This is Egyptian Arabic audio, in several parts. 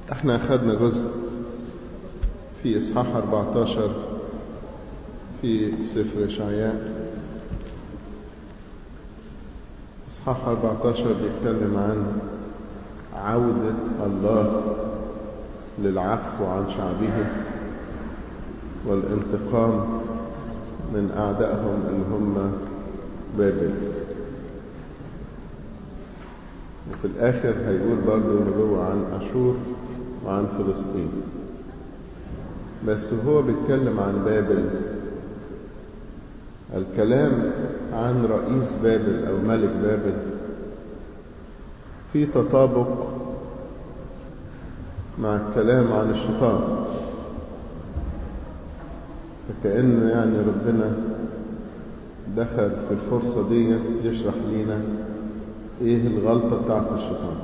احنا اخذنا جزء في اصحاح 14 في سفر اشعياء اصحاح 14 بيتكلم عن عودة الله للعفو عن شعبه والانتقام من أعدائهم اللي هم بابل وفي الآخر هيقول برضو نبوة عن أشور وعن فلسطين بس هو بيتكلم عن بابل الكلام عن رئيس بابل أو ملك بابل في تطابق مع الكلام عن الشيطان فكأن يعني ربنا دخل في الفرصة دي يشرح لنا ايه الغلطة بتاعت الشيطان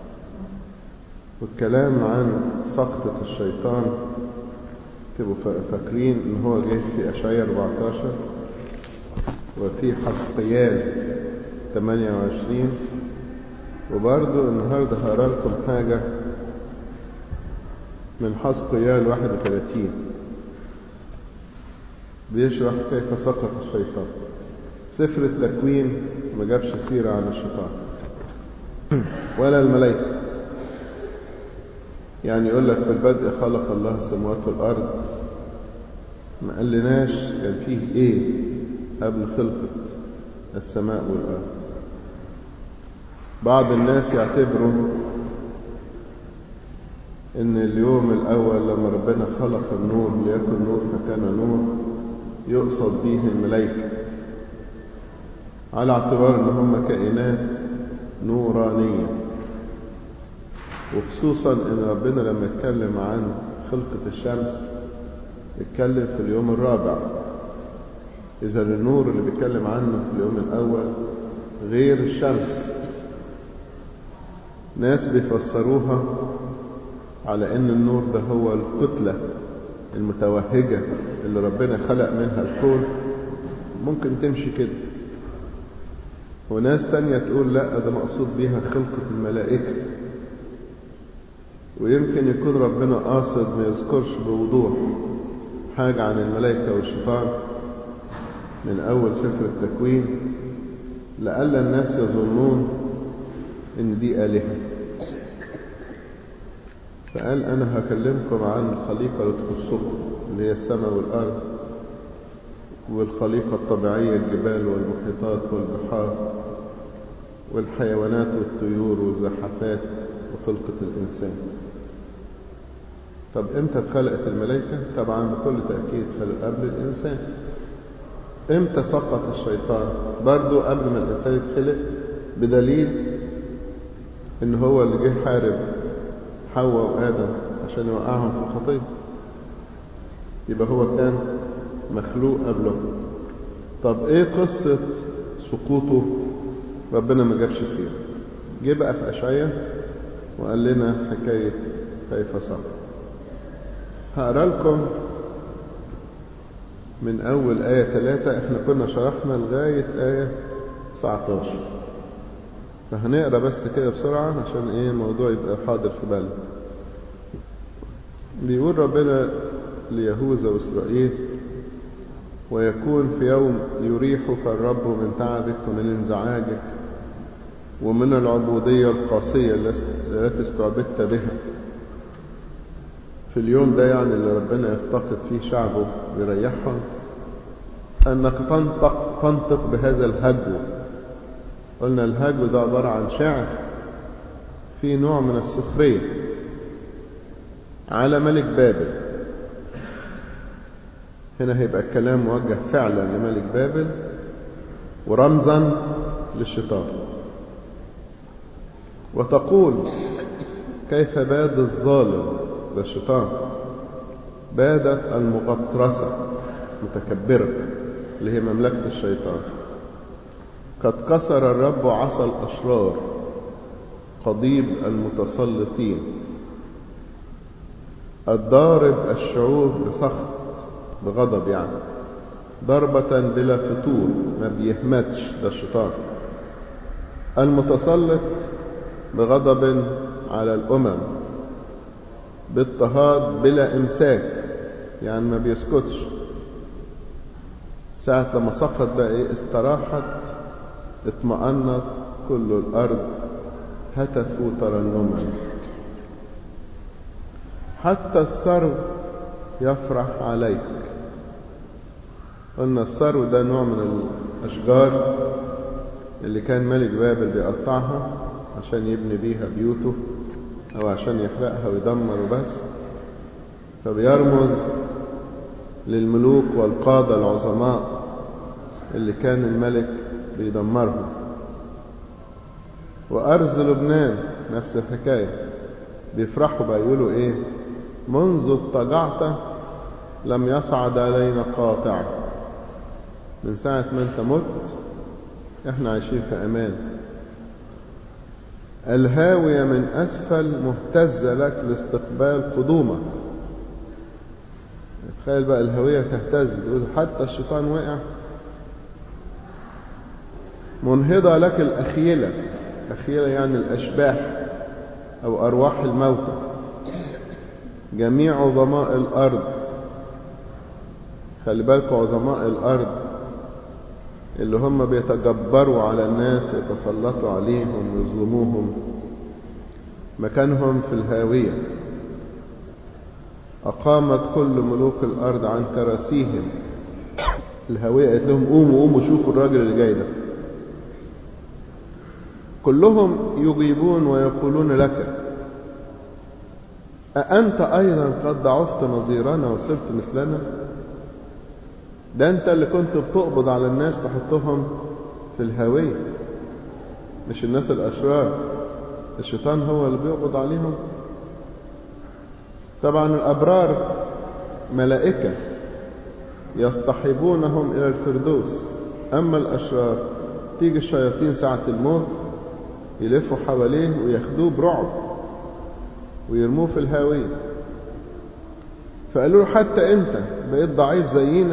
والكلام عن سقطة الشيطان تبقوا فاكرين ان هو جه في اشعياء 14 وفي حسقيال 28 وبرضو النهارده هقرا لكم حاجه من حسقيال 31 بيشرح كيف سقط الشيطان سفر التكوين ما جابش سيرة عن الشيطان ولا الملائكة يعني يقول لك في البدء خلق الله السماوات والأرض ما قالناش كان فيه ايه قبل خلقة السماء والأرض بعض الناس يعتبروا ان اليوم الاول لما ربنا خلق النور ليكن نور فكان نور يقصد به الملائكة على اعتبار ان هم كائنات نورانية وخصوصا ان ربنا لما اتكلم عن خلقة الشمس اتكلم في اليوم الرابع اذا النور اللي بيتكلم عنه في اليوم الاول غير الشمس ناس بيفسروها على ان النور ده هو الكتلة المتوهجة اللي ربنا خلق منها الكون ممكن تمشي كده وناس تانية تقول لا ده مقصود بيها خلقة الملائكة ويمكن يكون ربنا قاصد ما يذكرش بوضوح حاجة عن الملائكة والشيطان من أول سفر التكوين لألا الناس يظنون إن دي آلهة فقال أنا هكلمكم عن الخليقة اللي تخصكم اللي هي السماء والأرض والخليقة الطبيعية الجبال والمحيطات والبحار والحيوانات والطيور والزحفات وخلقة الإنسان طب امتى اتخلقت الملائكة طبعا بكل تأكيد خلق قبل الإنسان امتى سقط الشيطان برضو قبل ما الإنسان يتخلق بدليل ان هو اللي جه حارب حواء وآدم عشان يوقعهم في الخطية يبقى هو كان مخلوق قبله طب ايه قصة سقوطه ربنا ما جابش سيرة جه بقى في أشعية وقال لنا حكاية كيف سقط هقرا لكم من أول آية ثلاثة احنا كنا شرحنا لغاية آية 19 فهنقرا بس كده بسرعة عشان ايه الموضوع يبقى حاضر في بالنا بيقول ربنا ليهوذا وإسرائيل ويكون في يوم يريحك الرب من تعبك ومن انزعاجك ومن العبودية القاسية التي استعبدت بها في اليوم ده يعني اللي ربنا يفتقد فيه شعبه ويريحهم أنك تنطق, تنطق بهذا الهجو قلنا الهجو ده عبارة عن شعر في نوع من السخرية على ملك بابل هنا هيبقى الكلام موجه فعلا لملك بابل ورمزا للشيطان وتقول كيف باد الظالم ده الشيطان بادت المغطرسة متكبرة اللي هي مملكة الشيطان قد كسر الرب عصا الأشرار قضيب المتسلطين الضارب الشعوب بسخط بغضب يعني ضربة بلا فتور ما بيهمتش ده الشيطان المتسلط بغضب على الأمم باضطهاد بلا إمساك يعني ما بيسكتش ساعة لما سقط بقى إيه استراحت اطمأنت كل الأرض هتفوا ترنما حتى الثرو يفرح عليك قلنا الثرو ده نوع من الأشجار اللي كان ملك بابل بيقطعها عشان يبني بيها بيوته أو عشان يحرقها ويدمر وبس فبيرمز للملوك والقادة العظماء اللي كان الملك بيدمرهم وأرز لبنان نفس الحكاية بيفرحوا بقى يقولوا إيه منذ اضطجعت لم يصعد علينا قاطع من ساعة ما انت مت احنا عايشين في امان الهاوية من اسفل مهتزة لك لاستقبال قدومك تخيل بقى الهوية تهتز تقول حتى الشيطان وقع منهضة لك الأخيلة أخيلة يعني الأشباح أو أرواح الموتى جميع عظماء الأرض خلي بالكم عظماء الأرض اللي هم بيتجبروا على الناس يتسلطوا عليهم ويظلموهم مكانهم في الهاوية أقامت كل ملوك الأرض عن كراسيهم الهاوية قالت لهم قوموا قوموا شوفوا الراجل اللي جاي ده كلهم يجيبون ويقولون لك أأنت أيضا قد ضعفت نظيرنا وصرت مثلنا ده أنت اللي كنت بتقبض على الناس تحطهم في الهاوية مش الناس الأشرار الشيطان هو اللي بيقبض عليهم طبعا الأبرار ملائكة يصطحبونهم إلى الفردوس أما الأشرار تيجي الشياطين ساعة الموت يلفوا حواليه وياخدوه برعب ويرموه في الهاوية فقالوا له حتى انت بقيت ضعيف زينا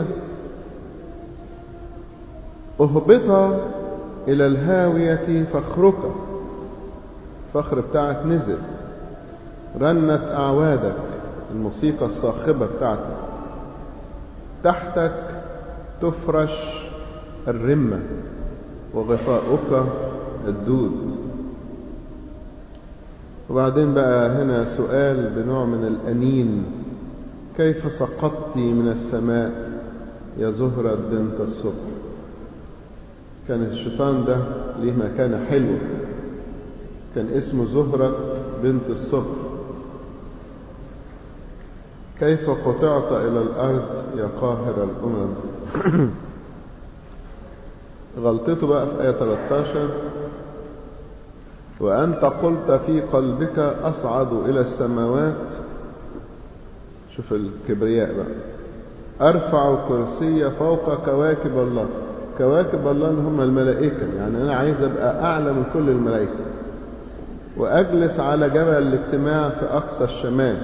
اهبط الى الهاوية فخرك الفخر بتاعك نزل رنت اعوادك الموسيقى الصاخبة بتاعتك تحتك تفرش الرمة وغطاؤك الدود وبعدين بقى هنا سؤال بنوع من الأنين كيف سقطت من السماء يا زهرة بنت الصبح كان الشيطان ده ليه مكانة حلوة كان اسمه زهرة بنت الصبح كيف قطعت إلى الأرض يا قاهر الأمم غلطته بقى في آية 13 وأنت قلت في قلبك أصعد إلى السماوات شوف الكبرياء بقى أرفع كرسي فوق كواكب الله كواكب الله اللي هم الملائكة يعني أنا عايز أبقى أعلى من كل الملائكة وأجلس على جبل الاجتماع في أقصى الشمال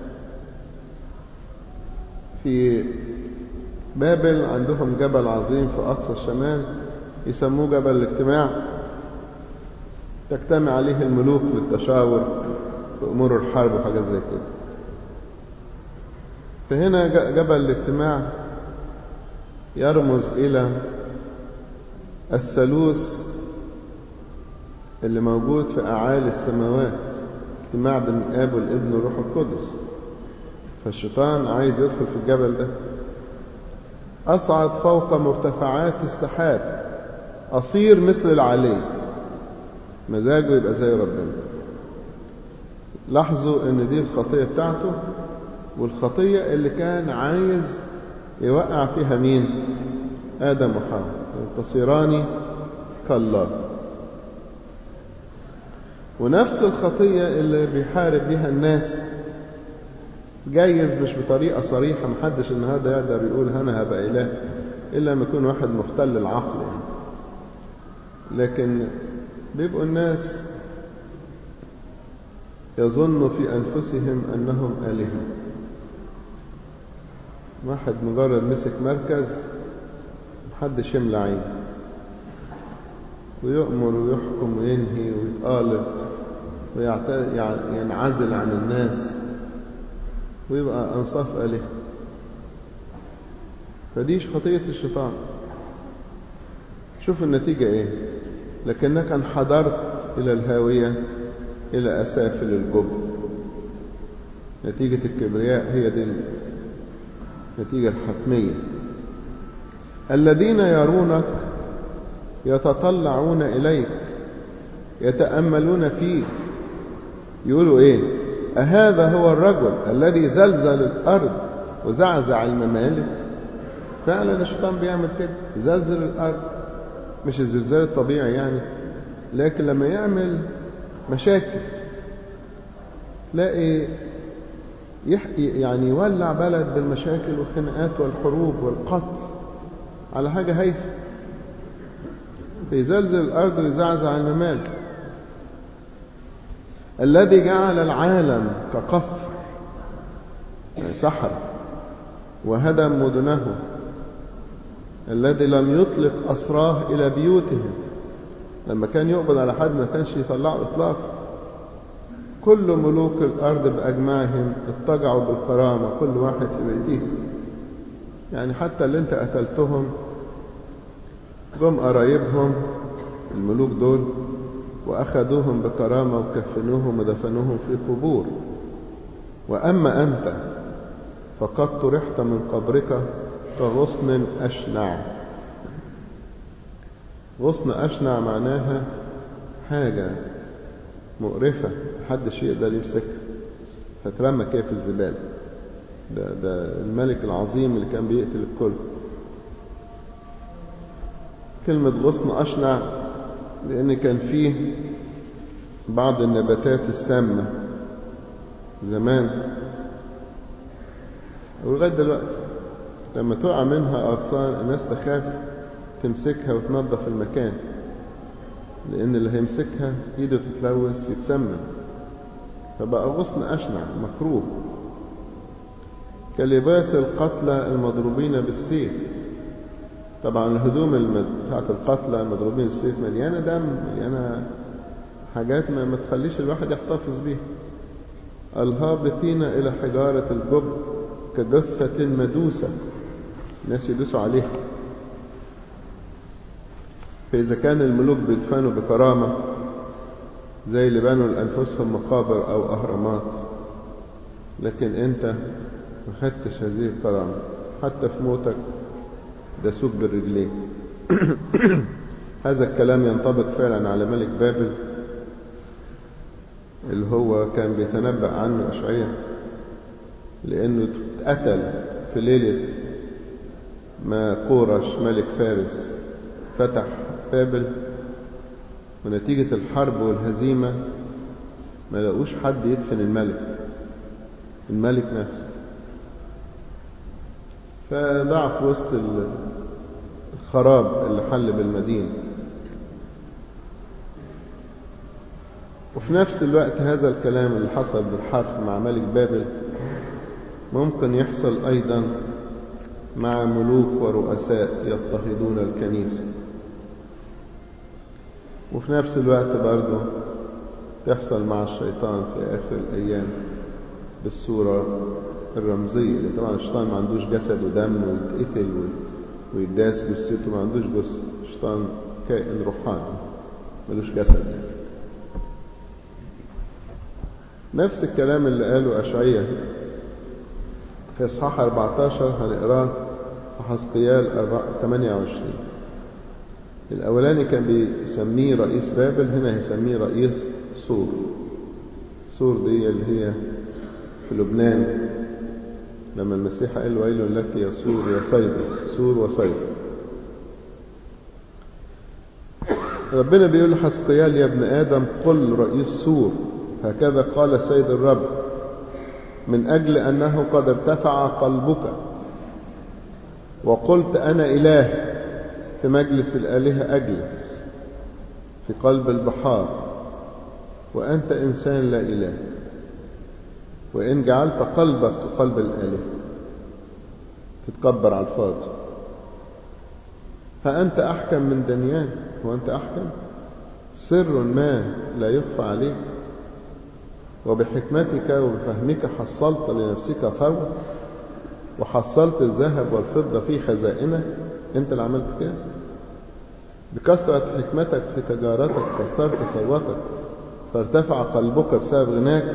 في بابل عندهم جبل عظيم في أقصى الشمال يسموه جبل الاجتماع تجتمع عليه الملوك للتشاور في أمور الحرب وحاجات زي كده فهنا جبل الاجتماع يرمز إلى الثالوث اللي موجود في أعالي السماوات اجتماع بين الآب والابن والروح القدس فالشيطان عايز يدخل في الجبل ده أصعد فوق مرتفعات السحاب أصير مثل العلي مزاجه يبقى زي ربنا لاحظوا ان دي الخطية بتاعته والخطية اللي كان عايز يوقع فيها مين آدم وحواء تصيران كالله ونفس الخطية اللي بيحارب بيها الناس جايز مش بطريقة صريحة محدش النهاردة يقدر يقول أنا هبقى إله إلا لما يكون واحد مختل العقل يعني. لكن بيبقوا الناس يظن في أنفسهم أنهم آلهة واحد مجرد مسك مركز محدش يملى عين ويؤمر ويحكم وينهي ويتقالط وينعزل عن الناس ويبقى أنصاف آله فديش خطية الشيطان شوف النتيجة ايه لكنك انحدرت إلى الهاوية إلى أسافل الجب نتيجة الكبرياء هي دي النتيجة الحتمية الذين يرونك يتطلعون إليك يتأملون فيك يقولوا إيه أهذا هو الرجل الذي زلزل الأرض وزعزع الممالك فعلا الشيطان بيعمل كده يزلزل الأرض مش الزلزال الطبيعي يعني لكن لما يعمل مشاكل تلاقي يعني يولع بلد بالمشاكل والخناقات والحروب والقتل على حاجة هايفة فيزلزل الأرض ويزعزع الممالك الذي جعل العالم كقفر يعني سحر وهدم مدنه الذي لم يطلق أسراه إلى بيوتهم لما كان يقبض على حد ما كانش يطلعه إطلاقا كل ملوك الأرض بأجمعهم اتجعوا بالكرامة كل واحد في بيته يعني حتى اللي انت قتلتهم جم قرايبهم الملوك دول وأخذوهم بكرامة وكفنوهم ودفنوهم في قبور وأما أنت فقد طرحت من قبرك كغصن أشنع غصن أشنع معناها حاجة مقرفة محدش يقدر يمسكها فترمى كده في الزبالة ده, ده الملك العظيم اللي كان بيقتل الكل كلمة غصن أشنع لأن كان فيه بعض النباتات السامة زمان ولغاية دلوقتي لما تقع منها أغصان الناس تخاف تمسكها وتنظف المكان لأن اللي هيمسكها إيده تتلوث يتسمم فبقى غصن أشنع مكروه كلباس القتلى المضروبين بالسيف طبعا الهدوم بتاعت القتلى المضروبين بالسيف مليانة دم مليانة حاجات ما, ما تخليش الواحد يحتفظ بيها الهابطين إلى حجارة الجب كجثة مدوسة الناس يدوسوا عليها فإذا كان الملوك بيدفنوا بكرامة زي اللي بنوا لأنفسهم مقابر أو أهرامات لكن أنت ما خدتش هذه الكرامة حتى في موتك دسوك بالرجلين هذا الكلام ينطبق فعلا على ملك بابل اللي هو كان بيتنبأ عنه أشعياء لأنه اتقتل في ليلة ما قورش ملك فارس فتح بابل ونتيجة الحرب والهزيمة ما لقوش حد يدفن الملك الملك نفسه فضاع في وسط الخراب اللي حل بالمدينة وفي نفس الوقت هذا الكلام اللي حصل بالحرف مع ملك بابل ممكن يحصل أيضا مع ملوك ورؤساء يضطهدون الكنيسة وفي نفس الوقت برضه تحصل مع الشيطان في آخر الأيام بالصورة الرمزية لأن طبعا الشيطان ما عندوش جسد ودم ويتقتل ويداس جثته ما عندوش جثة الشيطان كائن روحاني ملوش جسد نفس الكلام اللي قاله أشعية في إصحاح 14 هنقراه في حسقيال 28 الأولاني كان بيسميه رئيس بابل هنا هيسميه رئيس سور سور دي اللي هي في لبنان لما المسيح قال ويل لك يا سور يا صيدا سور وصيدا ربنا بيقول لحسقيال يا ابن آدم قل رئيس سور هكذا قال السيد الرب من أجل أنه قد ارتفع قلبك وقلت أنا إله في مجلس الآلهة أجلس في قلب البحار وأنت إنسان لا إله وإن جعلت قلبك قلب الآلهة تتكبر على الفاضي فأنت أحكم من دنيان هو أنت أحكم سر ما لا يخفى عليك وبحكمتك وبفهمك حصلت لنفسك ثروة وحصلت الذهب والفضة في خزائنك انت اللي عملت كده بكثرة حكمتك في تجارتك كثرت ثروتك فارتفع قلبك بسبب غناك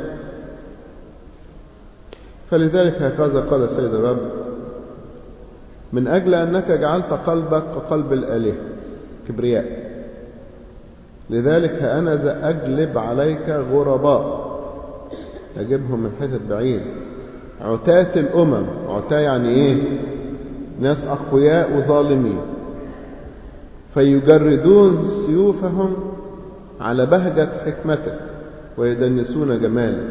فلذلك هكذا قال السيد الرب من أجل أنك جعلت قلبك كقلب الآلهة كبرياء لذلك أنا ذا أجلب عليك غرباء أجيبهم من حتت بعيد عتاة الأمم عتاة يعني إيه ناس أقوياء وظالمين فيجردون سيوفهم على بهجة حكمتك ويدنسون جمالك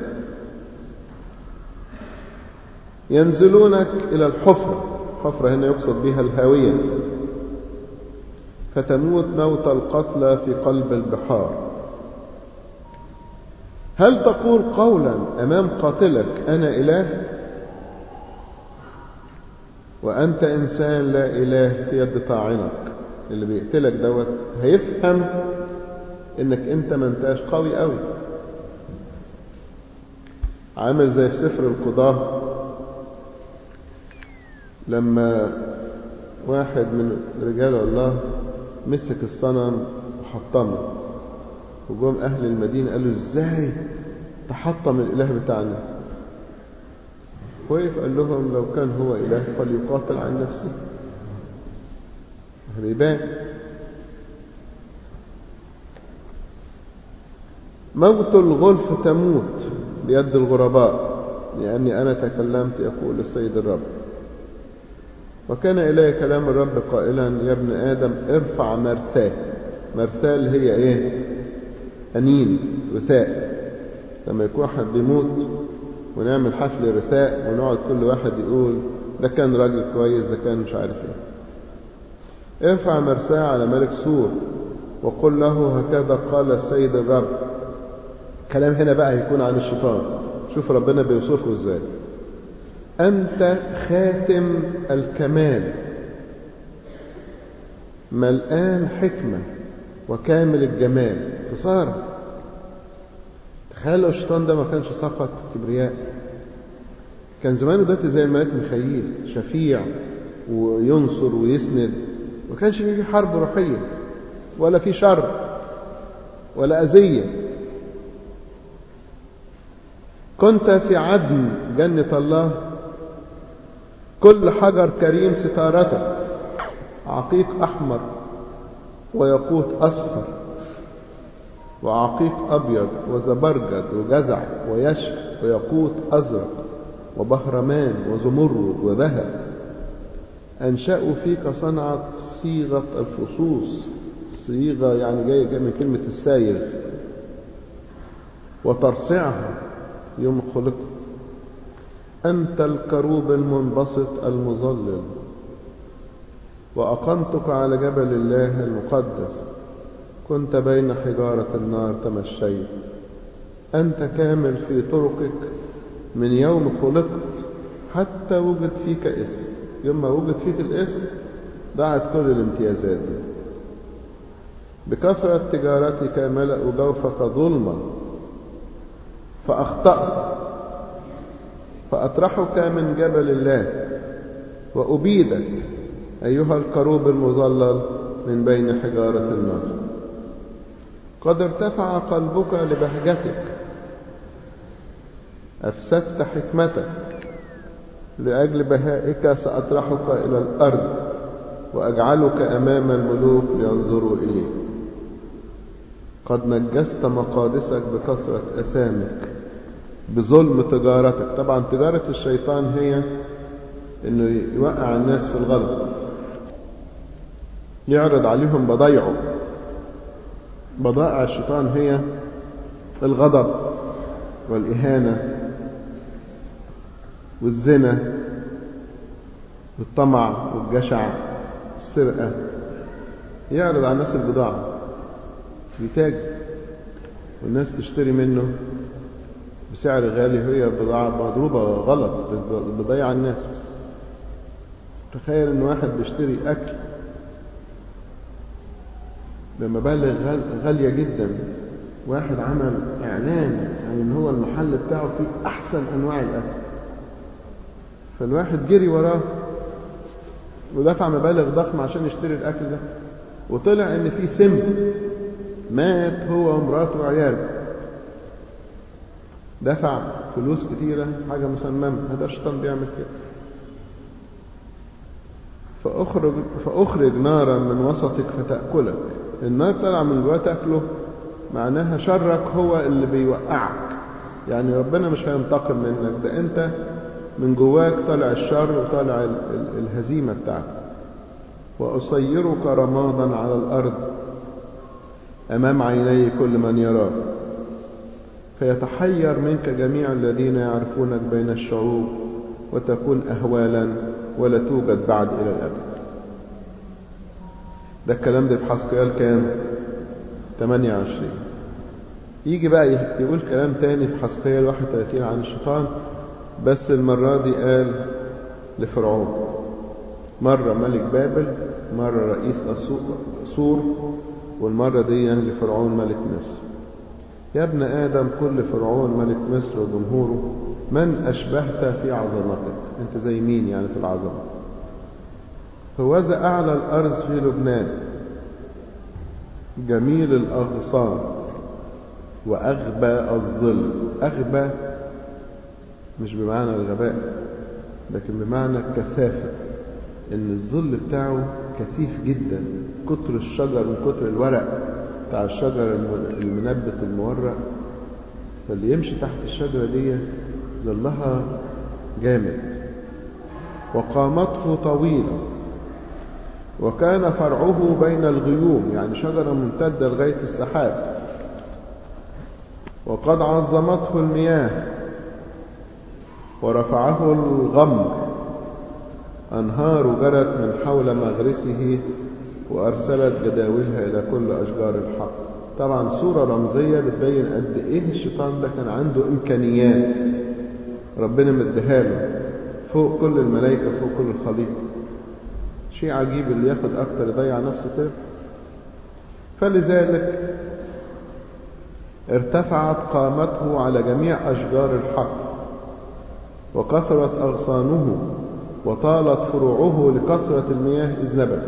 ينزلونك إلى الحفرة الحفرة هنا يقصد بها الهاوية فتموت موت القتلى في قلب البحار هل تقول قولا أمام قاتلك أنا إله وأنت إنسان لا إله في يد طاعنك اللي بيقتلك دوت هيفهم انك انت ما انتاش قوي قوي عامل زي في سفر القضاة لما واحد من رجال الله مسك الصنم وحطمه وجم اهل المدينة قالوا ازاي تحطم الاله بتاعنا وقف قال لهم لو كان هو اله فليقاتل عن نفسه بيبان موت الغلف تموت بيد الغرباء لأني أنا تكلمت يقول السيد الرب وكان إلي كلام الرب قائلا يا ابن آدم ارفع مرتاه مرتاه اللي هي إيه أنين رثاء لما يكون واحد بيموت ونعمل حفل رثاء ونقعد كل واحد يقول ده كان راجل كويس ده كان مش عارف ايه ارفع مرساه على ملك سور وقل له هكذا قال السيد الرب كلام هنا بقى هيكون عن الشيطان شوف ربنا بيوصفه ازاي أنت خاتم الكمال ملآن حكمة وكامل الجمال خسارة تخيل لو الشيطان ده ما كانش سقط كبرياء كان زمانه دلوقتي زي الملاك ميخائيل شفيع وينصر ويسند ما كانش في حرب روحية ولا في شر ولا أذية كنت في عدن جنة الله كل حجر كريم ستارتك عقيق أحمر ويقوت أصفر وعقيق أبيض وزبرجد وجزع ويشف ويقوت أزرق وبهرمان وزمرد وذهب أنشأوا فيك صنعة صيغة الفصوص صيغة يعني جاية من كلمة السايغ وترصعها يوم خلقت أنت الكروب المنبسط المظلل وأقمتك على جبل الله المقدس كنت بين حجارة النار تمشيت أنت كامل في طرقك من يوم خلقت حتى وجد فيك اسم يوم ما وجد فيك الاسم ضاعت كل الامتيازات دي بكثرة تجارتك ملأوا جوفك ظلما فأخطأت فأطرحك من جبل الله وأبيدك أيها الكروب المظلل من بين حجارة النار قد ارتفع قلبك لبهجتك أفسدت حكمتك لأجل بهائك سأطرحك إلى الأرض وأجعلك أمام الملوك لينظروا إليك قد نجست مقادسك بكثرة أثامك بظلم تجارتك طبعا تجارة الشيطان هي انه يوقع الناس في الغلط يعرض عليهم بضايعه بضائع الشيطان هي الغضب والإهانة والزنا والطمع والجشع السرقة يعرض على الناس البضاعة يتاجر والناس تشتري منه بسعر غالي هي بضاعة مضروبة غلط بضيع الناس تخيل ان واحد بيشتري اكل بمبالغ غالية جدا واحد عمل إعلان يعني إن هو المحل بتاعه فيه أحسن أنواع الأكل فالواحد جري وراه ودفع مبالغ ضخمة عشان يشتري الأكل ده وطلع إن فيه سم مات هو ومراته وعياله دفع فلوس كتيرة حاجة مسممة هذا الشيطان بيعمل كده فأخرج, فأخرج نارا من وسطك فتأكلك النار طالعة من جواه تأكله معناها شرك هو اللي بيوقعك يعني ربنا مش هينتقم منك ده انت من جواك طالع الشر وطالع الهزيمة بتاعتك وأصيرك رمادا على الأرض أمام عيني كل من يراك فيتحير منك جميع الذين يعرفونك بين الشعوب وتكون أهوالا ولا توجد بعد إلى الأبد ده الكلام ده في حسقيال كام 28 يجي بقى يقول كلام تاني في حسقيال 31 عن الشيطان بس المرة دي قال لفرعون مرة ملك بابل مرة رئيس أسور والمرة دي لفرعون ملك مصر يا ابن آدم كل فرعون ملك مصر وجمهوره من أشبهت في عظمتك أنت زي مين يعني في العظمة هوذا أعلى الأرض في لبنان جميل الأغصان وأغبى الظل أغبى مش بمعنى الغباء لكن بمعنى الكثافة إن الظل بتاعه كثيف جدا كتر الشجر من كتر الورق بتاع الشجر المنبت المورق فاللي يمشي تحت الشجرة دي ظلها جامد وقامته طويلة وكان فرعه بين الغيوم يعني شجرة ممتدة لغاية السحاب وقد عظمته المياه ورفعه الغمر أنهار جرت من حول مغرسه وأرسلت جداولها إلى كل أشجار الحق طبعا صورة رمزية بتبين قد إيه الشيطان ده كان عنده إمكانيات ربنا مديها له فوق كل الملائكة فوق كل الخليقة شيء عجيب اللي ياخد أكتر يضيع نفسه كده فلذلك ارتفعت قامته على جميع أشجار الحق وكثرت أغصانه وطالت فروعه لكثرة المياه إذ نبت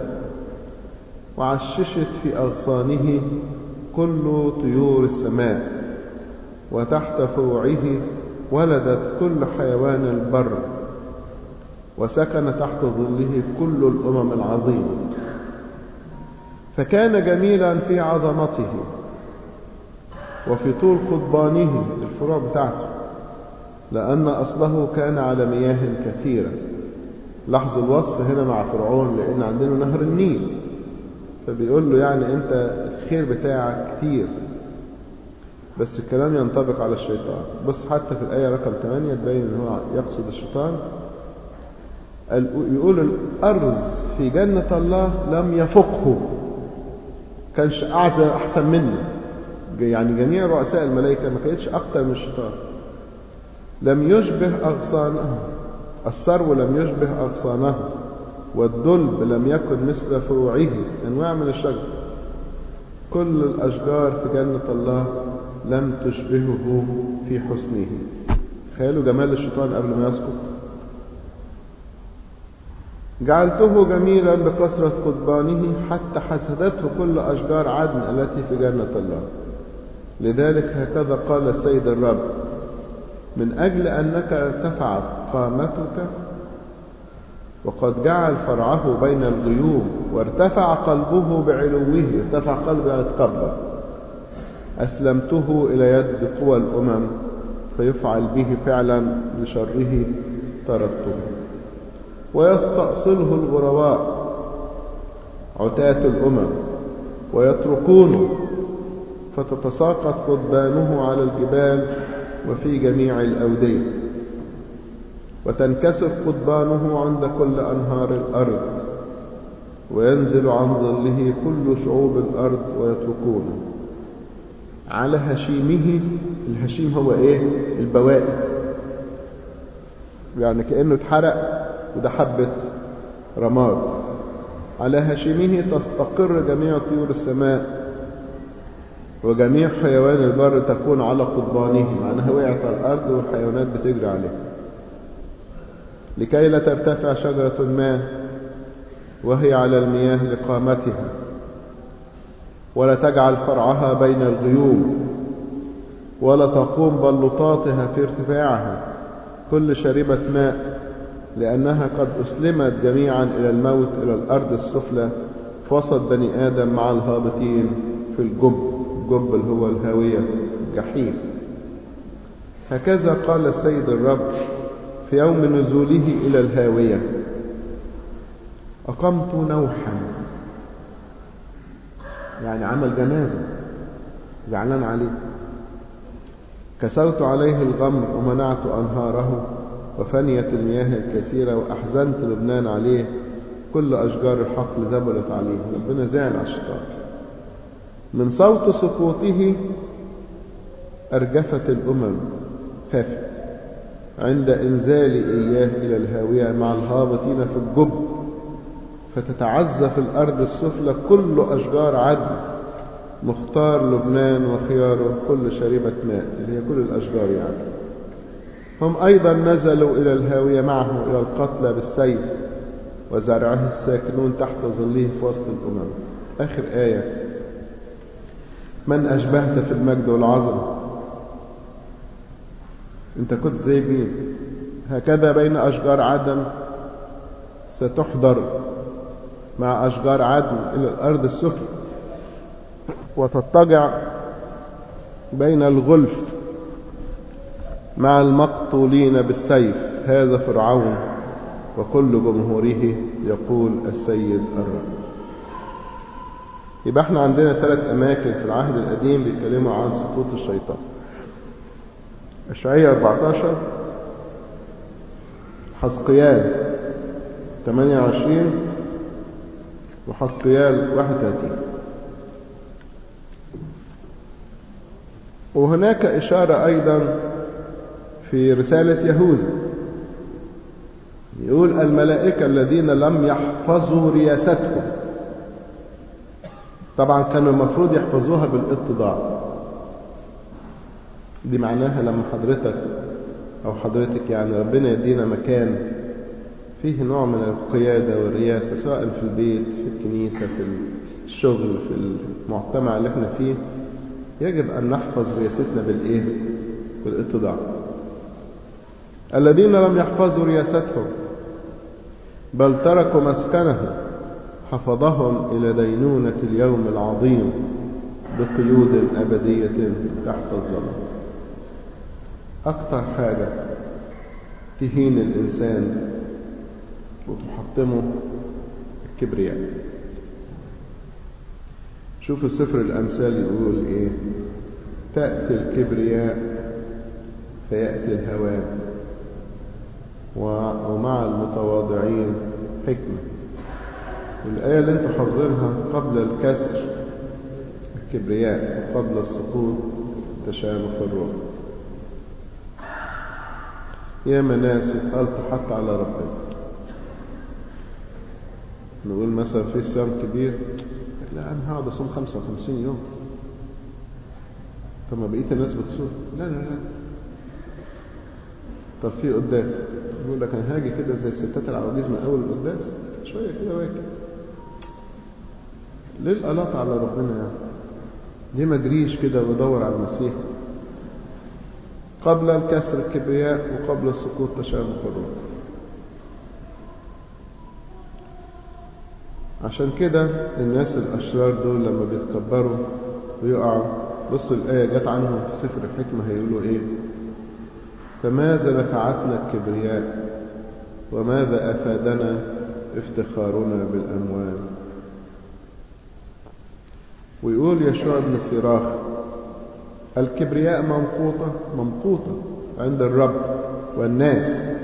وعششت في أغصانه كل طيور السماء وتحت فروعه ولدت كل حيوان البر وسكن تحت ظله كل الأمم العظيمة فكان جميلا في عظمته وفي طول قضبانه الفروع بتاعته لأن أصله كان على مياه كثيرة لاحظوا الوصف هنا مع فرعون لأن عندنا نهر النيل فبيقول له يعني أنت الخير بتاعك كتير بس الكلام ينطبق على الشيطان بص حتى في الآية رقم 8 تبين ان هو يقصد الشيطان يقول الأرض في جنة الله لم يفقه كانش أعزى أحسن منه يعني جميع رؤساء الملائكة ما كانتش أكتر من الشيطان لم يشبه أغصانه الثرو لم يشبه أغصانه والدلب لم يكن مثل فروعه أنواع من الشجر كل الأشجار في جنة الله لم تشبهه في حسنه تخيلوا جمال الشيطان قبل ما يسقط جعلته جميلا بكثرة قضبانه حتى حسدته كل أشجار عدن التي في جنة الله لذلك هكذا قال السيد الرب من أجل أنك ارتفعت قامتك وقد جعل فرعه بين الغيوم وارتفع قلبه بعلوه ارتفع قلبه يعني تكبر أسلمته إلى يد قوى الأمم فيفعل به فعلا لشره طردته ويستأصله الغرباء عتاة الأمم ويتركونه فتتساقط قضبانه على الجبال وفي جميع الأودية وتنكسر قضبانه عند كل أنهار الأرض وينزل عن ظله كل شعوب الأرض ويتركونه على هشيمه الهشيم هو ايه البواقي يعني كأنه اتحرق وده حبة رماد على هشيمه تستقر جميع طيور السماء وجميع حيوان البر تكون على قضبانه معناها وقعت على الأرض والحيوانات بتجري عليها لكي لا ترتفع شجرة ما وهي على المياه لقامتها ولا تجعل فرعها بين الغيوم ولا تقوم بلطاتها في ارتفاعها كل شربة ماء لأنها قد أسلمت جميعا إلى الموت إلى الأرض السفلى في وسط بني آدم مع الهابطين في الجب الجب اللي هو الهاوية الجحيم هكذا قال السيد الرب في يوم نزوله إلى الهاوية أقمت نوحا يعني عمل جنازة زعلان عليه كسوت عليه الغمر ومنعت أنهاره وفنيت المياه الكثيرة وأحزنت لبنان عليه كل أشجار الحقل ذبلت عليه ربنا زعل على الشيطان من صوت سقوطه أرجفت الأمم خافت عند إنزال إياه إلى الهاوية مع الهابطين في الجب فتتعزى في الأرض السفلى كل أشجار عدن مختار لبنان وخياره كل شريبة ماء اللي هي كل الأشجار يعني هم أيضا نزلوا إلى الهاوية معه إلى القتلى بالسيف وزرعه الساكنون تحت ظله في وسط الأمم آخر آية من أشبهت في المجد والعظمة أنت كنت زي مين هكذا بين أشجار عدن ستحضر مع أشجار عدن إلى الأرض السفلى وتضطجع بين الغلف مع المقتولين بالسيف هذا فرعون وكل جمهوره يقول السيد الرب يبقى احنا عندنا ثلاث أماكن في العهد القديم بيتكلموا عن سقوط الشيطان إشعياء 14 حسقيال 28 وحسقيال 31 وهناك إشارة أيضا في رسالة يهوذا يقول الملائكة الذين لم يحفظوا رياستهم طبعا كانوا المفروض يحفظوها بالاتضاع دي معناها لما حضرتك أو حضرتك يعني ربنا يدينا مكان فيه نوع من القيادة والرياسة سواء في البيت في الكنيسة في الشغل في المجتمع اللي احنا فيه يجب أن نحفظ رياستنا بالإيه؟ بالاتضاع الذين لم يحفظوا رياستهم بل تركوا مسكنه حفظهم إلى دينونة اليوم العظيم بقيود أبدية تحت الظلام أكثر حاجة تهين الإنسان وتحطمه الكبرياء شوف سفر الأمثال يقول إيه تأتي الكبرياء فيأتي الهوان ومع المتواضعين حكمة والآية اللي انتم حافظينها قبل الكسر الكبرياء وقبل السقوط تشامخ الروح يا ناس يتقلطوا حتى على ربنا نقول مثلا في صيام كبير لا انا هقعد اصوم 55 يوم طب ما بقيه الناس بتصوم لا لا لا طب في قداس يقول لك انا هاجي كده زي الستات العواجيز من اول القداس شويه كده واجي ليه القلاط على ربنا يعني ليه ما اجريش كده وادور على المسيح قبل الكسر الكبرياء وقبل السقوط تشابه الروح عشان كده الناس الأشرار دول لما بيتكبروا ويقعوا بصوا الآية جت عنهم في سفر الحكمة هيقولوا إيه فماذا نفعتنا الكبرياء وماذا أفادنا افتخارنا بالأموال ويقول يشوع بن سراخ الكبرياء ممقوطة ممقوطة عند الرب والناس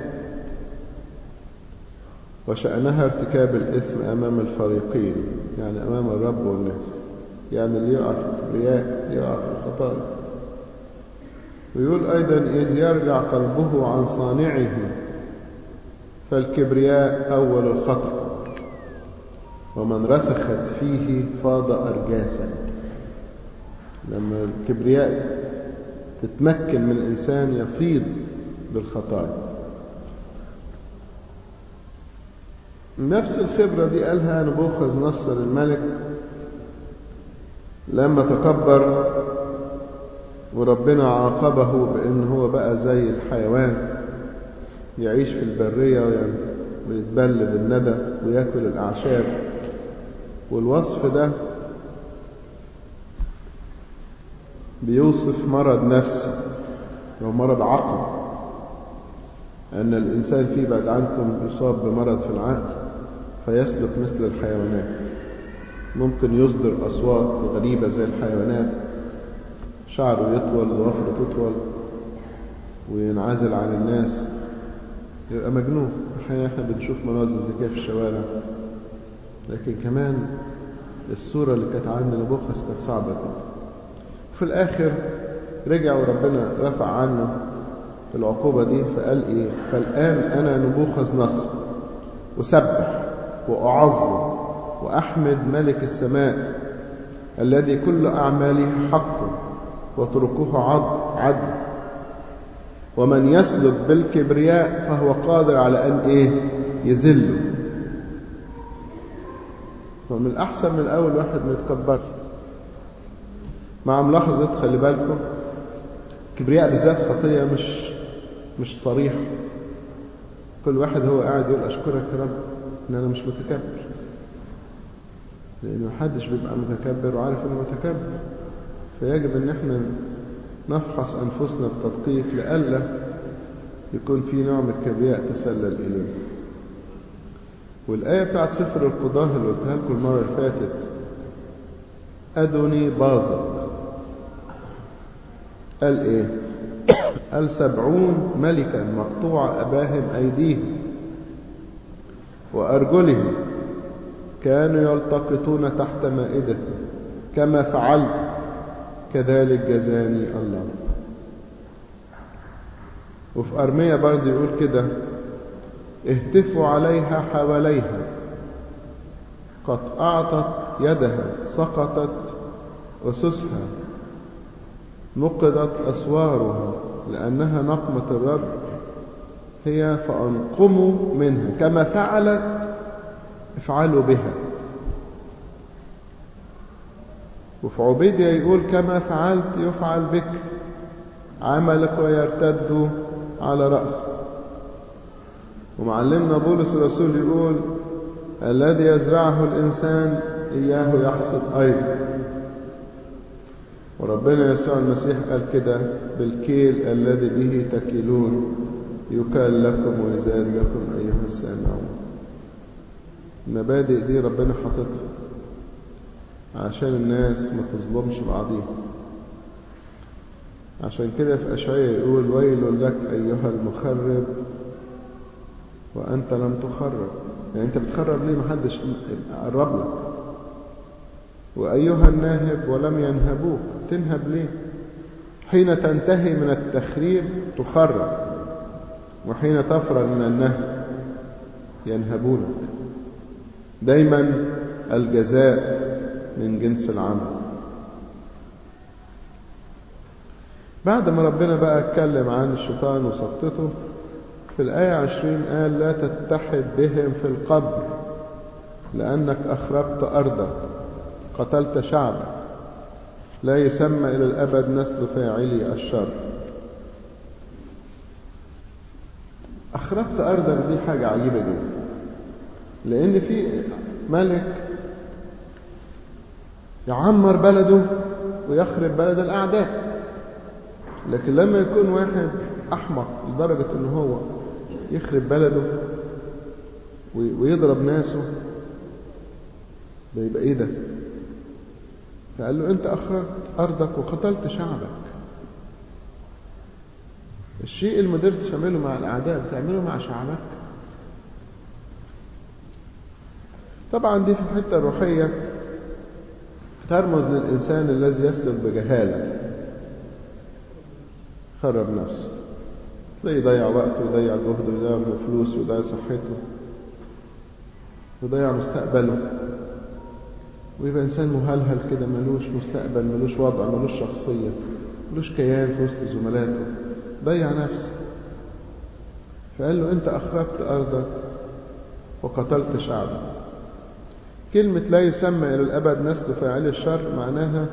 وشأنها ارتكاب الإثم أمام الفريقين يعني أمام الرب والناس يعني اللي يقع في الكبرياء يقع في الخطايا ويقول أيضا إذ يرجع قلبه عن صانعه فالكبرياء أول الخطأ ومن رسخت فيه فاض أرجاسا لما الكبرياء تتمكن من الإنسان يفيض بالخطايا نفس الخبرة دي قالها نبوخذ نصر الملك لما تكبر وربنا عاقبه بأن هو بقى زي الحيوان يعيش في البرية ويتبل بالندى ويأكل الأعشاب والوصف ده بيوصف مرض نفسي أو مرض عقل أن الإنسان فيه بعد عنكم يصاب بمرض في العقل فيسلك مثل الحيوانات ممكن يصدر أصوات غريبة زي الحيوانات شعره يطول وضفره تطول وينعزل عن الناس يبقى مجنون احيانا احنا بنشوف مناظر زي كده في الشوارع لكن كمان الصورة اللي كانت عند نبوخذ كانت صعبة جدا في الآخر رجع وربنا رفع عنه العقوبة دي فقال إيه فالآن أنا نبوخذ نصر أسبح وأعظم وأحمد ملك السماء الذي كل أعماله حق وتركه عدل عدل ومن يسلك بالكبرياء فهو قادر على أن إيه يذله فمن الأحسن من الأول واحد ما يتكبرش مع ملاحظة خلي بالكم الكبرياء بالذات خطية مش مش صريحة كل واحد هو قاعد يقول أشكرك يا رب إن أنا مش متكبر لأن محدش بيبقى متكبر وعارف إنه متكبر فيجب إن إحنا نفحص أنفسنا بتدقيق لئلا يكون في نوع من الكبرياء تسلل إليه والآية بتاعت سفر القضاء اللي قلتها لكم المرة اللي فاتت أدوني باظق قال إيه قال سبعون ملكا مقطوع أباهم أيديهم وأرجلهم كانوا يلتقطون تحت مائدتي كما فعلت كذلك جزاني الله وفي أرمية برضه يقول كده اهتفوا عليها حواليها قد أعطت يدها سقطت أسسها نقضت أسوارها لأنها نقمة الرب هي فأنقموا منها كما فعلت افعلوا بها وفي عبيدية يقول كما فعلت يفعل بك عملك ويرتد على رأسك ومعلمنا بولس الرسول يقول الذي يزرعه الإنسان إياه يحصد أيضا وربنا يسوع المسيح قال كده بالكيل الذي به تكيلون يكال لكم ويزاد لكم أيها السامعون المبادئ دي ربنا حاططها عشان الناس ما تظلمش بعضيها عشان كده في أشعية يقول ويل لك أيها المخرب وأنت لم تخرب يعني أنت بتخرب ليه محدش قرب لك وأيها الناهب ولم ينهبوك تنهب ليه حين تنتهي من التخريب تخرب وحين تفرغ من النهب ينهبونك دايما الجزاء من جنس العمل بعد ما ربنا بقى اتكلم عن الشيطان وسقطته في الآية عشرين قال لا تتحد بهم في القبر لأنك أخربت أرضك قتلت شعبك لا يسمى إلى الأبد نسل فاعلي الشر أخربت أرضك دي حاجة عجيبة جدا لأن في ملك يعمر بلده ويخرب بلد الأعداء لكن لما يكون واحد أحمق لدرجة أنه هو يخرب بلده ويضرب ناسه ده يبقى إيه ده فقال له أنت أخرجت أرضك وقتلت شعبك الشيء اللي ما قدرتش تعمله مع الأعداء بتعمله مع شعبك طبعا دي في الحتة الروحية ترمز للإنسان الذي يسلك بجهالة خرب نفسه تلاقيه يضيع وقته ويضيع جهده ويضيع فلوسه ويضيع صحته ويضيع مستقبله ويبقى إنسان مهلهل كده ملوش مستقبل ملوش وضع ملوش شخصية ملوش كيان في وسط زملاته ضيع نفسه فقال له أنت أخربت أرضك وقتلت شعبك كلمة لا يسمى إلى الأبد نسل فاعل الشر معناها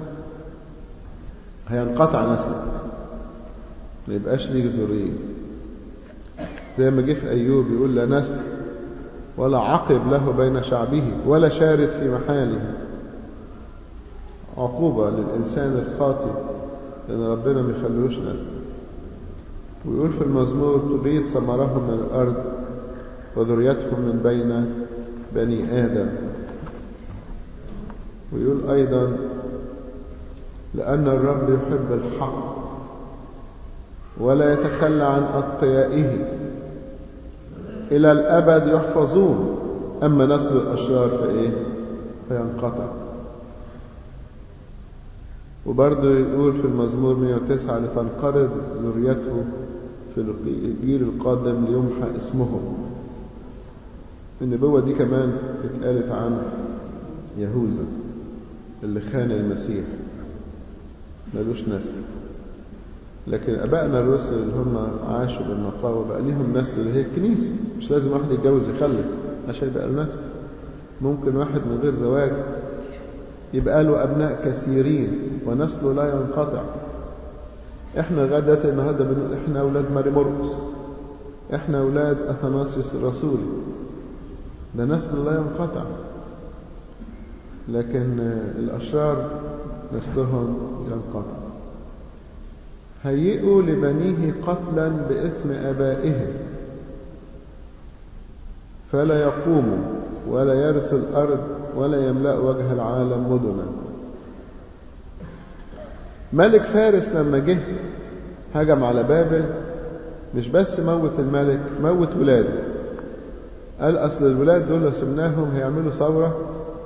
هينقطع نسلك ما يبقاش ليك ذرية زي ما جه في أيوب يقول لا نسل ولا عقب له بين شعبه ولا شارد في محاله عقوبة للإنسان الخاطئ لأن ربنا ما يخلوش نسل ويقول في المزمور تبيد ثمرهم من الأرض وذريتهم من بين بني آدم ويقول أيضا لأن الرب يحب الحق ولا يتخلى عن أتقيائه إلى الأبد يحفظون أما نسل الأشرار فإيه فينقطع وبرضه يقول في المزمور 109 لتنقرض ذريته في الجيل القادم ليمحى اسمهم النبوة دي كمان اتقالت عن يهوذا اللي خان المسيح ملوش نسل لكن ابائنا الرسل اللي هم عاشوا بالنقاوه بقى ليهم نسل اللي هي الكنيسه مش لازم واحد يتجوز يخلف عشان يبقى له نسل ممكن واحد من غير زواج يبقى له ابناء كثيرين ونسله لا ينقطع احنا غدا النهارده بنقول احنا اولاد ماري مرقس احنا اولاد اثناسيوس الرسولي ده نسل لا ينقطع لكن الاشرار نسلهم ينقطع هيئوا لبنيه قتلا بإثم آبائهم فلا يقوموا ولا يرث الأرض ولا يملأ وجه العالم مدنا ملك فارس لما جه هجم على بابل مش بس موت الملك موت ولاده قال أصل الولاد دول لو سبناهم هيعملوا ثورة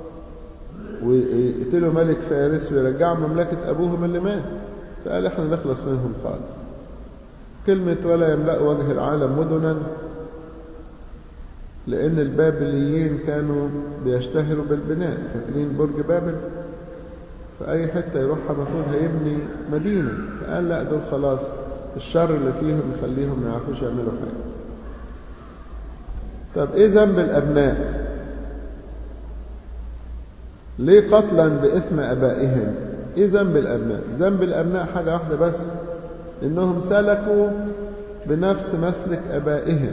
ويقتلوا ملك فارس ويرجعوا مملكة أبوهم اللي مات فقال احنا نخلص منهم خالص كلمة ولا يملأ وجه العالم مدنا لأن البابليين كانوا بيشتهروا بالبناء فاكرين برج بابل في أي حتة يروحها المفروض هيبني مدينة فقال لا دول خلاص الشر اللي فيهم يخليهم ما يعرفوش يعملوا حاجة طب ايه ذنب الأبناء ليه قتلا بإثم أبائهم ايه ذنب الابناء ذنب الابناء حاجه واحده بس انهم سلكوا بنفس مسلك ابائهم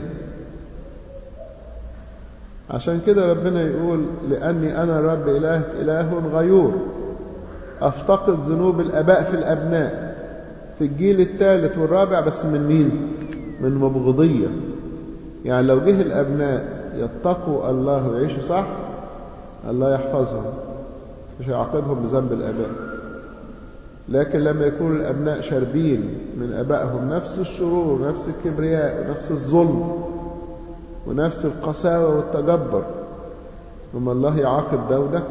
عشان كده ربنا يقول لاني انا رب اله اله غيور افتقد ذنوب الاباء في الابناء في الجيل الثالث والرابع بس من مين من مبغضيه يعني لو جه الابناء يتقوا الله ويعيشوا صح الله يحفظهم مش هيعاقبهم بذنب الاباء لكن لما يكون الأبناء شاربين من أبائهم نفس الشرور نفس الكبرياء ونفس الظلم ونفس القساوة والتجبر ثم الله يعاقب ده وده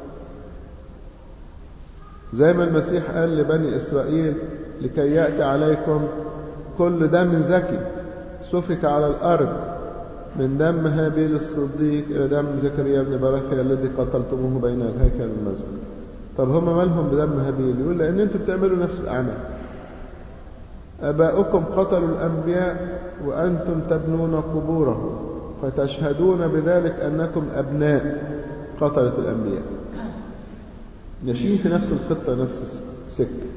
زي ما المسيح قال لبني إسرائيل لكي يأتي عليكم كل دم زكي سفك على الأرض من دم هابيل الصديق إلى دم زكريا بن بركة الذي قتلتموه بين الهيكل والمسجد طب هم مالهم بدم هابيل يقول لأن أنتم بتعملوا نفس الأعمال أباؤكم قتلوا الأنبياء وأنتم تبنون قبورهم فتشهدون بذلك أنكم أبناء قتلة الأنبياء ماشيين في نفس الخطة نفس السكة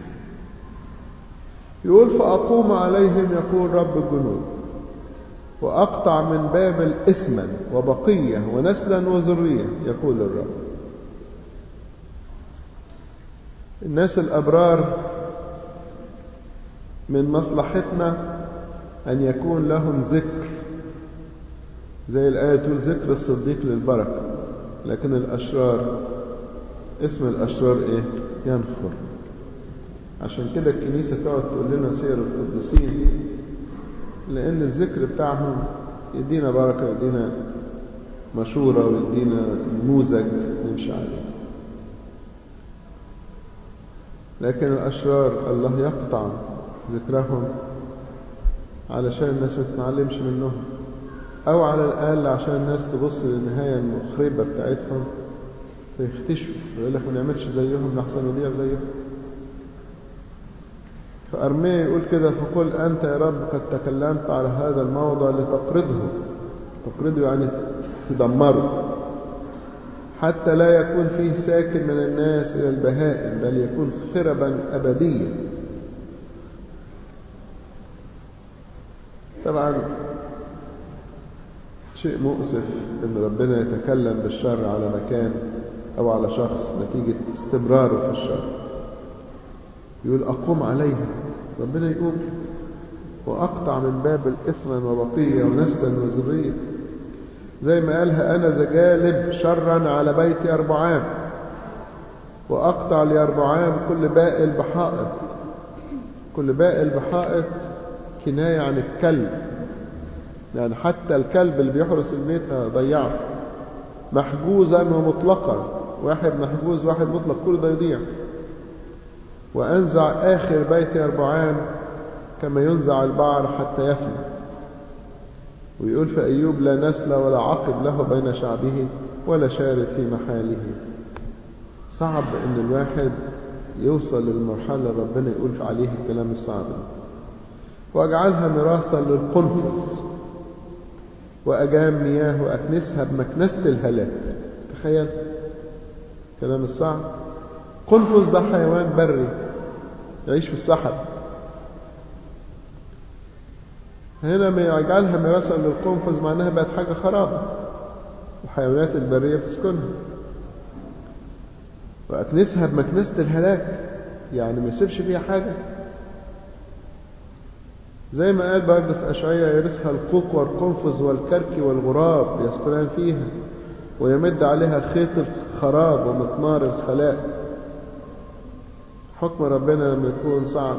يقول فأقوم عليهم يقول رب الجنود وأقطع من بابل إثما وبقية ونسلا وذرية يقول الرب الناس الأبرار من مصلحتنا أن يكون لهم ذكر زي الآية تقول ذكر الصديق للبركة لكن الأشرار اسم الأشرار إيه؟ ينفر عشان كده الكنيسة تقعد تقول لنا سير القديسين لأن الذكر بتاعهم يدينا بركة يدينا مشورة ويدينا نموذج نمشي عليه لكن الأشرار الله يقطع ذكرهم علشان الناس ما تتعلمش منهم أو على الأقل عشان الناس تبص للنهاية المخربة بتاعتهم فيختشوا ويقول لك ما نعملش زيهم نحسن نضيع زيهم فأرميا يقول كده فقل أنت يا رب قد تكلمت على هذا الموضع لتقرضه تقرضه يعني تدمره حتى لا يكون فيه ساكن من الناس إلى البهائم بل يكون خربا أبديا طبعا شيء مؤسف ان ربنا يتكلم بالشر على مكان او على شخص نتيجة استمراره في الشر يقول اقوم عليها ربنا يقوم واقطع من بابل اثما وبقية ونسلا وذرية زي ما قالها انا زجالب شرا على بيت اربعام واقطع لاربعام كل بائل بحائط كل بائل بحائط كناية عن الكلب يعني حتى الكلب اللي بيحرس البيت ضيعه محجوزا ومطلقا واحد محجوز واحد مطلق كل ده يضيع وأنزع آخر بيت أربعام كما ينزع البعر حتى يفنى ويقول في أيوب لا نسل ولا عقب له بين شعبه ولا شارد في محاله صعب ان الواحد يوصل للمرحلة اللي ربنا يقول عليه الكلام الصعب واجعلها ميراثا للقنفذ وأجام مياه وأكنسها بمكنسة الهلاك تخيل كلام الصعب قنفذ ده حيوان بري يعيش في الصحراء هنا ما يجعلها ميراثا للقنفذ معناها بقت حاجة خرابة الحيوانات البرية بتسكنها وأكنسها بمكنسة الهلاك يعني ما يسيبش فيها حاجة زي ما قال برضه في أشعية يرثها القوق والقنفذ والكرك والغراب يسكنان فيها ويمد عليها خيط الخراب ومطمار الخلاء حكم ربنا لما يكون صعب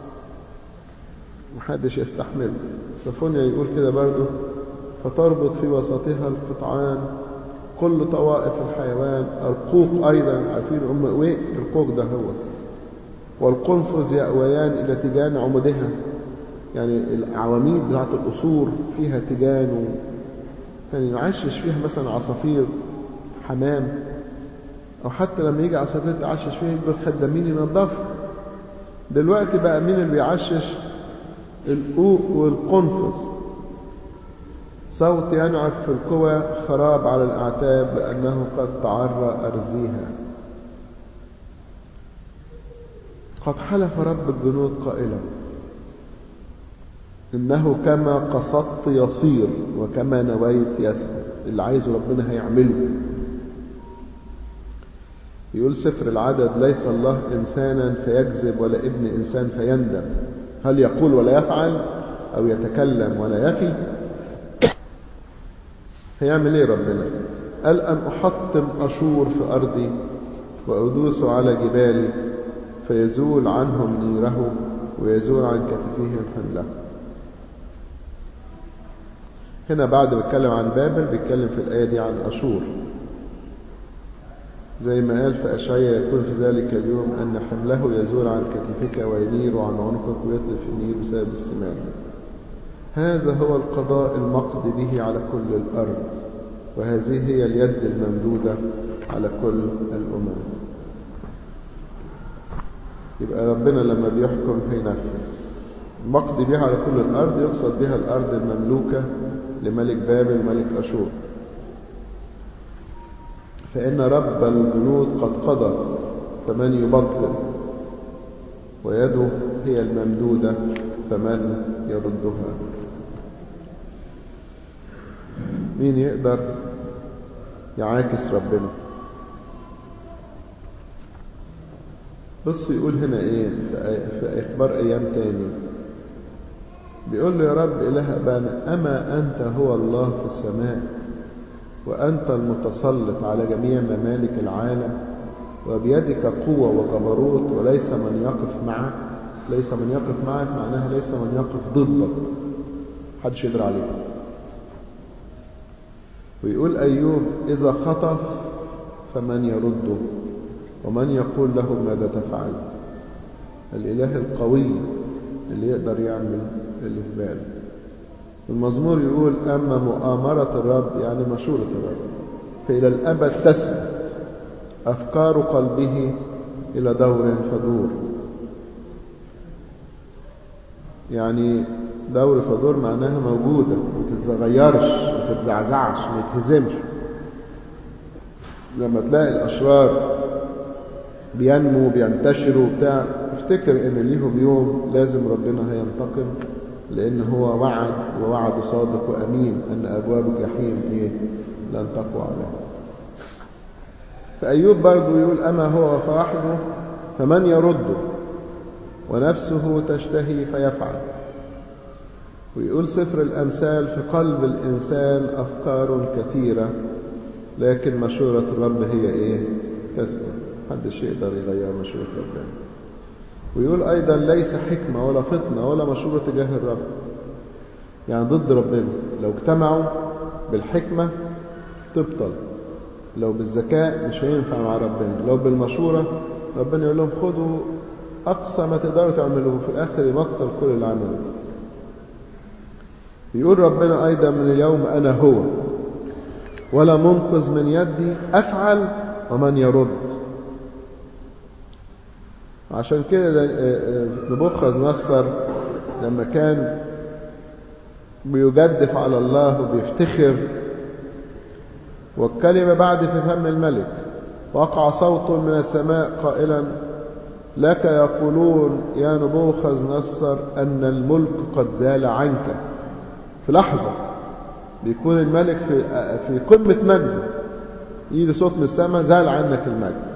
محدش يستحمله سفونيا يقول كده برضه فتربط في وسطها القطعان كل طوائف الحيوان القوق أيضا عارفين هم ايه القوق ده هو والقنفذ يأويان إلى تيجان عمودها يعني العواميد بتاعت القصور فيها تيجان و... كان يعشش فيها مثلا عصافير حمام أو حتى لما يجي عصافير تعشش فيها يجبر خدامين ينظفها دلوقتي بقى مين اللي بيعشش القوق والقنفذ صوت ينعت في القوى خراب على الأعتاب لأنه قد تعرى أرزيها قد حلف رب الجنود قائلا إنه كما قصدت يصير وكما نويت يسر اللي عايزه ربنا هيعمله يقول سفر العدد ليس الله إنسانا فيكذب ولا ابن إنسان فيندم هل يقول ولا يفعل أو يتكلم ولا يفي هيعمل ايه ربنا قال أن أحطم أشور في أرضي وأدوس على جبالي فيزول عنهم نيره ويزول عن كتفهم حمله هنا بعد بيتكلم عن بابل بيتكلم في الآية دي عن أشور زي ما قال في أشعية يكون في ذلك اليوم أن حمله يزول عن كتفك وينير عن عنقك ويطلف النير بسبب السماء هذا هو القضاء المقضي به على كل الأرض وهذه هي اليد الممدودة على كل الأمم يبقى ربنا لما بيحكم هينفذ المقضي بها على كل الأرض يقصد بها الأرض المملوكة لملك بابل ملك أشور فإن رب الجنود قد قضى فمن يبطل ويده هي الممدودة فمن يردها مين يقدر يعاكس ربنا بص يقول هنا ايه في اخبار ايام تاني بيقول له يا رب اله ابانا اما انت هو الله في السماء وانت المتسلط على جميع ممالك العالم وبيدك قوة وجبروت وليس من يقف معك ليس من يقف معك معناها ليس من يقف ضدك محدش يقدر عليك ويقول أيوب إذا خطف فمن يرده ومن يقول له ماذا تفعل الإله القوي اللي يقدر يعمل اللي في باله المزمور يقول أما مؤامرة الرب يعني مشورة الرب فإلى الأبد تثبت أفكار قلبه إلى دور فدور يعني دور فدور معناها موجودة ما تتغيرش ما تتزعزعش ما يتهزمش لما تلاقي الأشرار بينمو بينتشروا بتاع افتكر ان ليهم يوم لازم ربنا هينتقم لان هو وعد ووعد صادق وامين ان ابواب الجحيم ايه لن تقوى عليه فايوب برضه يقول اما هو فرحه فمن يرده ونفسه تشتهي فيفعل ويقول سفر الامثال في قلب الانسان افكار كثيره لكن مشوره الرب هي ايه تسلم محدش يقدر يغير مشورة ربنا ويقول أيضا ليس حكمة ولا فطنة ولا مشورة تجاه الرب يعني ضد ربنا لو اجتمعوا بالحكمة تبطل لو بالذكاء مش هينفع مع ربنا لو بالمشورة ربنا يقول لهم خدوا أقصى ما تقدروا تعملوه في الآخر يبطل كل اللي عمله يقول ربنا أيضا من اليوم أنا هو ولا منقذ من يدي أفعل ومن يرد عشان كده نبوخذ نصر لما كان بيجدف على الله وبيفتخر والكلمة بعد في فم الملك وقع صوت من السماء قائلا لك يقولون يا نبوخذ نصر أن الملك قد زال عنك في لحظة بيكون الملك في في قمة مجده يجي صوت من السماء زال عنك المجد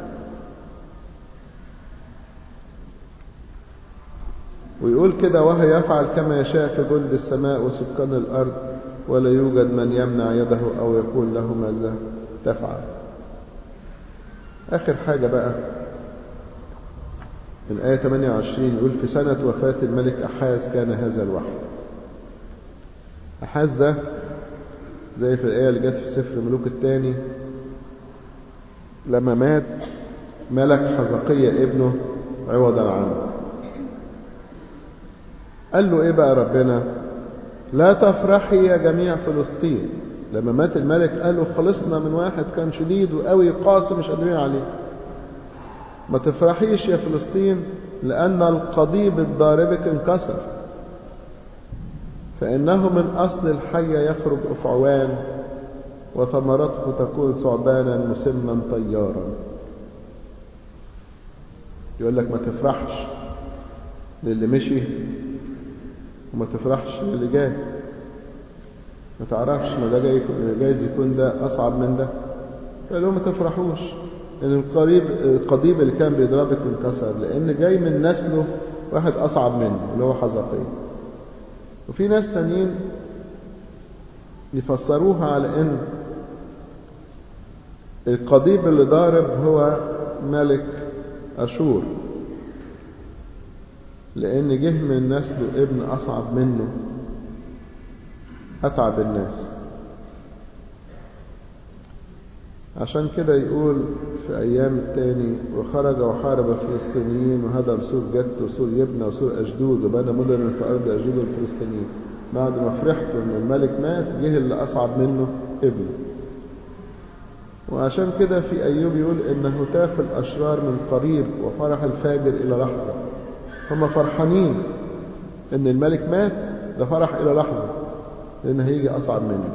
ويقول كده وهو يفعل كما يشاء في جند السماء وسكان الأرض ولا يوجد من يمنع يده أو يقول له ماذا تفعل آخر حاجة بقى من آية 28 يقول في سنة وفاة الملك أحاز كان هذا الوحي أحاز ده زي في الآية اللي جت في سفر ملوك الثاني لما مات ملك حزقية ابنه عوضا عنه قال له ايه بقى ربنا لا تفرحي يا جميع فلسطين لما مات الملك قال له خلصنا من واحد كان شديد وقوي قاسي مش قادرين عليه ما تفرحيش يا فلسطين لأن القضيب الضاربك انكسر فإنه من أصل الحية يخرج أفعوان وثمرته تكون ثعبانا مسما طيارا يقول لك ما تفرحش للي مشي وما تفرحش للي جاي ما تعرفش ما ده جاي جايز يكون ده أصعب من ده قال له ما تفرحوش ان القريب القضيب اللي كان بيضربك انكسر لان جاي من نسله واحد اصعب منه اللي هو حزقية وفي ناس تانيين يفسروها على ان القضيب اللي ضارب هو ملك اشور لان جه من نسله ابن اصعب منه اتعب الناس عشان كده يقول في أيام التاني وخرج وحارب الفلسطينيين وهدم سور جت وسور يبنى وسور أشدود وبنى مدن في أرض أشدود الفلسطينيين بعد ما فرحتوا إن الملك مات جه اللي أصعب منه ابنه وعشان كده في أيوب يقول إن هتاف الأشرار من قريب وفرح الفاجر إلى لحظة هم فرحانين إن الملك مات ده فرح إلى لحظة لأن هيجي أصعب منه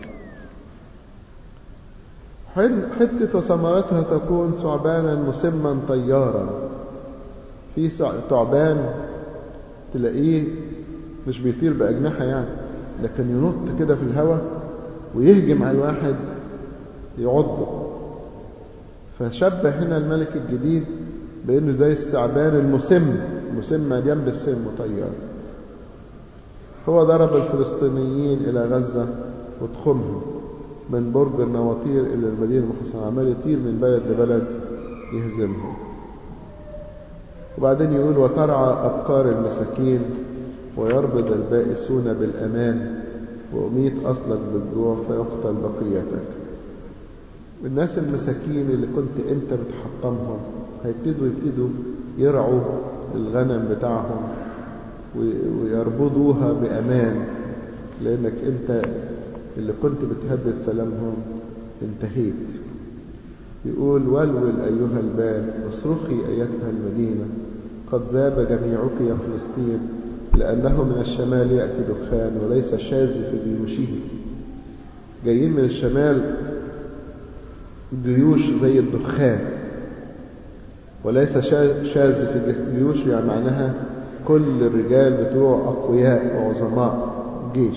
حتة ثمرتها تكون ثعبانا مسما طيارا في ثعبان تلاقيه مش بيطير بأجنحة يعني لكن ينط كده في الهواء ويهجم على الواحد يعضه فشبه هنا الملك الجديد بأنه زي الثعبان المسم مسم مليان بالسم وطيار هو ضرب الفلسطينيين إلى غزة وتخمهم من برج النواطير إلى المدينة المحصنة عمال يطير من بلد لبلد يهزمهم وبعدين يقول وترعى أبقار المساكين ويربض البائسون بالأمان وأميت أصلك بالجوع فيقتل بقيتك الناس المساكين اللي كنت أنت بتحطمهم هيبتدوا يبتدوا يرعوا الغنم بتاعهم ويربضوها بأمان لأنك أنت اللي كنت بتهدد سلامهم انتهيت يقول ولول أيها الباب اصرخي أيتها المدينة قد ذاب جميعك يا فلسطين لأنه من الشمال يأتي دخان وليس شاذ في جيوشه جايين من الشمال جيوش زي الدخان وليس شاذ في جيوش يعني معناها كل الرجال بتوع أقوياء وعظماء جيش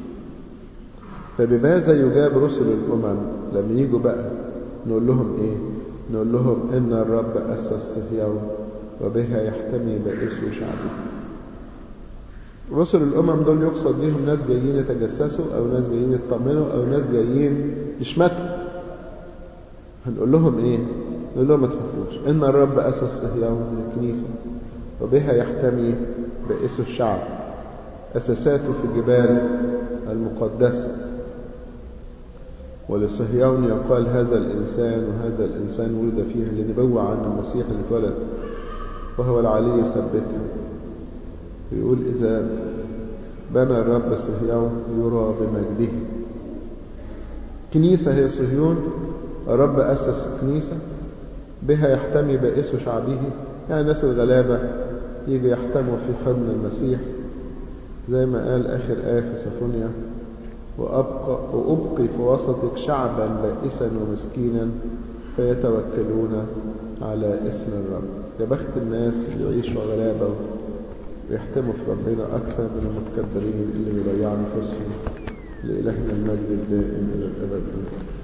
فبماذا يجاب رسل الأمم لما يجوا بقى نقول لهم إيه نقول لهم إن الرب أسس صهيون وبها يحتمي بائس شعبه رسل الأمم دول يقصد بيهم ناس جايين يتجسسوا أو ناس جايين يطمنوا أو ناس جايين يشمتوا هنقول لهم إيه نقول لهم ما تخافوش إن الرب أسس صهيون الكنيسة وبها يحتمي بائس الشعب أساساته في الجبال المقدسة ولصهيون يقال هذا الإنسان وهذا الإنسان ولد فيها لنبوع عن المسيح اللي اتولد وهو العلي يثبتها يقول إذا بنى الرب صهيون يرى بمجده كنيسة هي صهيون الرب أسس كنيسة بها يحتمي بائس شعبه يعني الناس الغلابة يجي يحتموا في حضن المسيح زي ما قال آخر آية في سفونيا وأبقى وأبقي في وسطك شعبا بائسا ومسكينا فيتوكلون على اسم الرب يا بخت الناس اللي يعيشوا غلابة ويحتموا في ربنا أكثر من المتكبرين اللي بيضيعوا نفسهم لإلهنا المجد الدائم إلى الأبد